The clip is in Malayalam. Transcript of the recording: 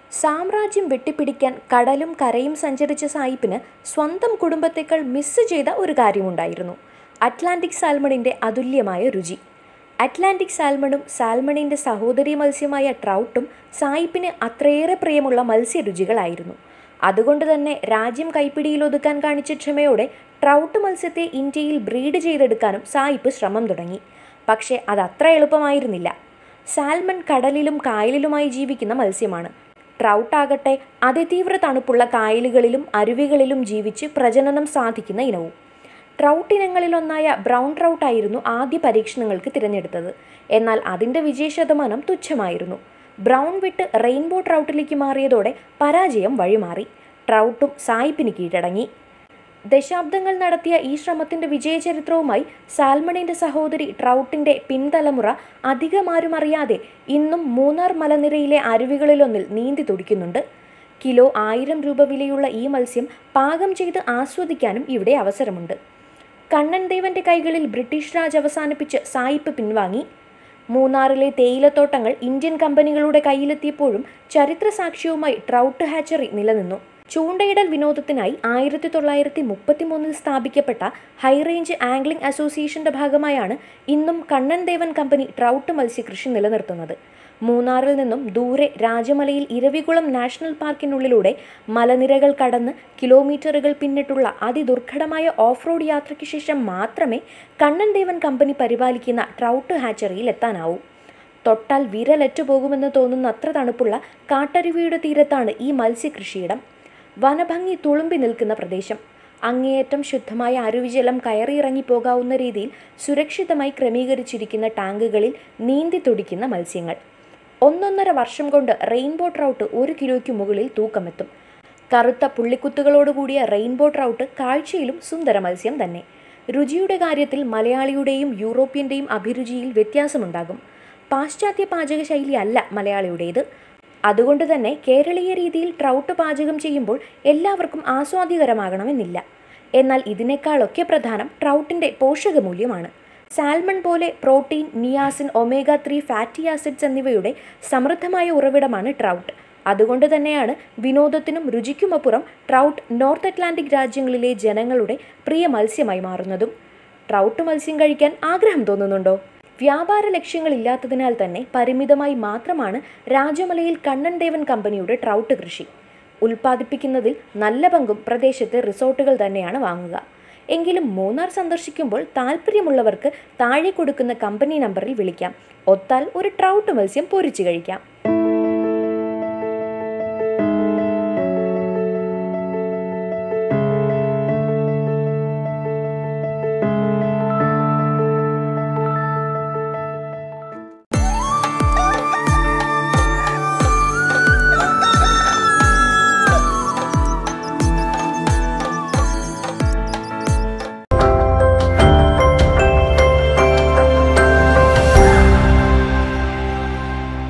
സാമ്രാജ്യം വെട്ടിപ്പിടിക്കാൻ കടലും കരയും സഞ്ചരിച്ച സായിപ്പിന് സ്വന്തം കുടുംബത്തേക്കാൾ മിസ് ചെയ്ത ഒരു കാര്യമുണ്ടായിരുന്നു അറ്റ്ലാന്റിക് സാൽമണിൻ്റെ അതുല്യമായ രുചി അറ്റ്ലാന്റിക് സാൽമണും സാൽമണിൻ്റെ സഹോദരി മത്സ്യമായ ട്രൗട്ടും സായിപ്പിന് അത്രയേറെ പ്രിയമുള്ള മത്സ്യരുചികളായിരുന്നു അതുകൊണ്ട് തന്നെ രാജ്യം കൈപ്പിടിയിലൊതുക്കാൻ കാണിച്ച ക്ഷമയോടെ ട്രൗട്ട് മത്സ്യത്തെ ഇന്ത്യയിൽ ബ്രീഡ് ചെയ്തെടുക്കാനും സായിപ്പ് ശ്രമം തുടങ്ങി പക്ഷേ അത് അത്ര എളുപ്പമായിരുന്നില്ല സാൽമൺ കടലിലും കായലിലുമായി ജീവിക്കുന്ന മത്സ്യമാണ് ട്രൗട്ട് ആകട്ടെ അതിതീവ്ര തണുപ്പുള്ള കായലുകളിലും അരുവികളിലും ജീവിച്ച് പ്രജനനം സാധിക്കുന്ന ഇനവും ട്രൗട്ട് ഇനങ്ങളിലൊന്നായ ബ്രൗൺ ട്രൗട്ട് ആയിരുന്നു ആദ്യ പരീക്ഷണങ്ങൾക്ക് തിരഞ്ഞെടുത്തത് എന്നാൽ അതിൻ്റെ വിജയശതമാനം തുച്ഛമായിരുന്നു ബ്രൗൺ വിട്ട് റെയിൻബോ ട്രൗട്ടിലേക്ക് മാറിയതോടെ പരാജയം വഴിമാറി ട്രൗട്ടും സായിപ്പിന് കീഴടങ്ങി ദശാബ്ദങ്ങൾ നടത്തിയ ഈ ശ്രമത്തിന്റെ വിജയചരിത്രവുമായി സാൽമണിന്റെ സഹോദരി ട്രൗട്ടിന്റെ പിൻതലമുറ അധികമാരും അറിയാതെ ഇന്നും മൂന്നാർ മലനിരയിലെ അരുവികളിലൊന്നിൽ നീന്തി തുടിക്കുന്നുണ്ട് കിലോ ആയിരം രൂപ വിലയുള്ള ഈ മത്സ്യം പാകം ചെയ്ത് ആസ്വദിക്കാനും ഇവിടെ അവസരമുണ്ട് കണ്ണൻ ദേവന്റെ കൈകളിൽ ബ്രിട്ടീഷ് രാജ് അവസാനിപ്പിച്ച് സായിപ്പ് പിൻവാങ്ങി മൂന്നാറിലെ തേയിലത്തോട്ടങ്ങൾ ഇന്ത്യൻ കമ്പനികളുടെ കയ്യിലെത്തിയപ്പോഴും ചരിത്ര സാക്ഷ്യവുമായി ട്രൗട്ട് ഹാച്ചറി നിലനിന്നു ചൂണ്ടയിടൽ വിനോദത്തിനായി ആയിരത്തി തൊള്ളായിരത്തി മുപ്പത്തി മൂന്നിൽ സ്ഥാപിക്കപ്പെട്ട ഹൈറേഞ്ച് ആംഗ്ലിംഗ് അസോസിയേഷന്റെ ഭാഗമായാണ് ഇന്നും കണ്ണൻ ദേവൻ കമ്പനി ട്രൗട്ട് മത്സ്യകൃഷി നിലനിർത്തുന്നത് മൂന്നാറിൽ നിന്നും ദൂരെ രാജമലയിൽ ഇരവികുളം നാഷണൽ പാർക്കിനുള്ളിലൂടെ മലനിരകൾ കടന്ന് കിലോമീറ്ററുകൾ പിന്നിട്ടുള്ള അതിദുർഘടമായ ഓഫ് റോഡ് യാത്രയ്ക്ക് ശേഷം മാത്രമേ കണ്ണൻ ദേവൻ കമ്പനി പരിപാലിക്കുന്ന ട്രൗട്ട് ഹാച്ചറിയിൽ എത്താനാവൂ തൊട്ടാൽ വിരലറ്റു പോകുമെന്ന് തോന്നുന്ന അത്ര തണുപ്പുള്ള കാട്ടരുവിയുടെ തീരത്താണ് ഈ മത്സ്യകൃഷിയിടം വനഭംഗി തുളുമ്പി നിൽക്കുന്ന പ്രദേശം അങ്ങേയറ്റം ശുദ്ധമായ അരുവിജലം കയറിയിറങ്ങി പോകാവുന്ന രീതിയിൽ സുരക്ഷിതമായി ക്രമീകരിച്ചിരിക്കുന്ന ടാങ്കുകളിൽ നീന്തി തുടിക്കുന്ന മത്സ്യങ്ങൾ ഒന്നൊന്നര വർഷം കൊണ്ട് റെയിൻബോ ട്രൗട്ട് ഒരു കിലോയ്ക്ക് മുകളിൽ തൂക്കമെത്തും കറുത്ത പുള്ളിക്കുത്തുകളോടുകൂടിയ റെയിൻബോ ട്രൗട്ട് കാഴ്ചയിലും സുന്ദര മത്സ്യം തന്നെ രുചിയുടെ കാര്യത്തിൽ മലയാളിയുടെയും യൂറോപ്യൻ്റെയും അഭിരുചിയിൽ വ്യത്യാസമുണ്ടാകും പാശ്ചാത്യ പാചകശൈലി അല്ല മലയാളിയുടേത് അതുകൊണ്ട് തന്നെ കേരളീയ രീതിയിൽ ട്രൗട്ട് പാചകം ചെയ്യുമ്പോൾ എല്ലാവർക്കും ആസ്വാദ്യകരമാകണമെന്നില്ല എന്നാൽ ഇതിനേക്കാളൊക്കെ പ്രധാനം ട്രൗട്ടിൻ്റെ പോഷകമൂല്യമാണ് സാൽമൺ പോലെ protein niacin omega three fatty acids എന്നിവയുടെ സമൃദ്ധമായ ഉറവിടമാണ് ട്രൗട്ട് അതുകൊണ്ട് തന്നെയാണ് വിനോദത്തിനും രുചിക്കുമപ്പുറം ട്രൗട്ട് നോർത്ത് അറ്റ്ലാന്റിക് രാജ്യങ്ങളിലെ ജനങ്ങളുടെ പ്രിയ മത്സ്യമായി മാറുന്നതും ട്രൗട്ട് മത്സ്യം കഴിക്കാൻ ആഗ്രഹം തോന്നുന്നുണ്ടോ വ്യാപാര ലക്ഷ്യങ്ങളില്ലാത്തതിനാൽ തന്നെ പരിമിതമായി മാത്രമാണ് രാജമലയിൽ കണ്ണൻ ദേവൻ കമ്പനിയുടെ ട്രൗട്ട് കൃഷി ഉൽപ്പാദിപ്പിക്കുന്നതിൽ നല്ല പങ്കും പ്രദേശത്തെ റിസോർട്ടുകൾ തന്നെയാണ് വാങ്ങുക എങ്കിലും മൂന്നാർ സന്ദർശിക്കുമ്പോൾ താല്പര്യമുള്ളവർക്ക് താഴെ കൊടുക്കുന്ന കമ്പനി നമ്പറിൽ വിളിക്കാം ഒത്താൽ ഒരു ട്രൗട്ട് മത്സ്യം പൊരിച്ചു കഴിക്കാം